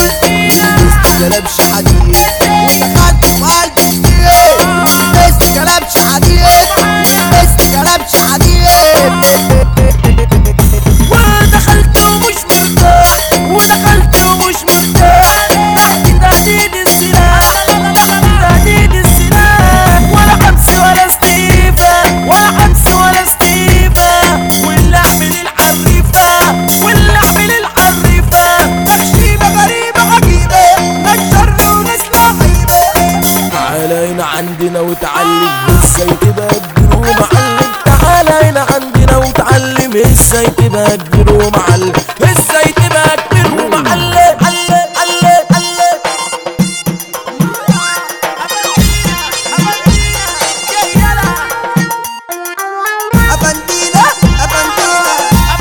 لبست كلبش حديد ودخلت في قلب جديد لبست كلبش حديد لبست كلبش حديد ودخلت ومش مرتاح ودخلت ومش مرتاح تحت تهديد السلاح تحت تهديد السلاح ولا حبس ولا استيفاء ولا حبس ولا استيفاء واللعب للحريفة واللعب للحريفة تخشيبة غريبة عجيبة نشر وناس لعيبة تعالى هنا عندنا وتعلم ازاي تبقى كبير ومعلم تعالى هنا عندنا وتعلم ازاي تبقى كبير ومعلم ازاي تبقى كبير ومعلم علم علم علم أفندينا أفندينا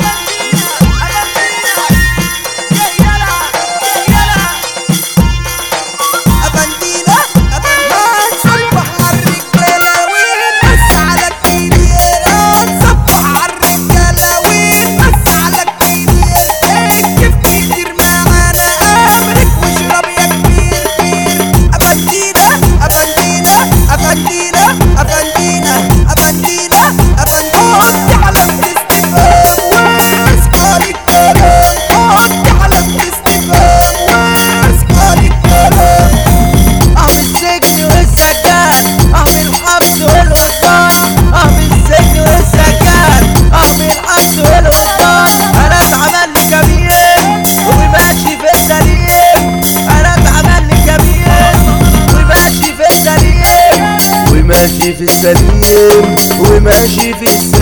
أفندينا أفندينا تصبح عالرجالة ونمس على الكبيرة تصبح عالرجالة ونمس على الكبير كيف كتير معانا أمرك واشرب يا كبير كبير أفندينا أفندينا أفندينا أفندينا أفندينا أفندينا حط علامة استفهام واسكار الكلام حط علامة استفهام واسكار الكلام اعمل السجن والسجاد اعمل الحبس والوصال اعمل السجن والسجاد اعمل الحبس والوصال انا اتعمل لي كبير وماشي في السليم انا اتعمل لي كبير وماشي في السليم وماشي في السليم وماشي في السليم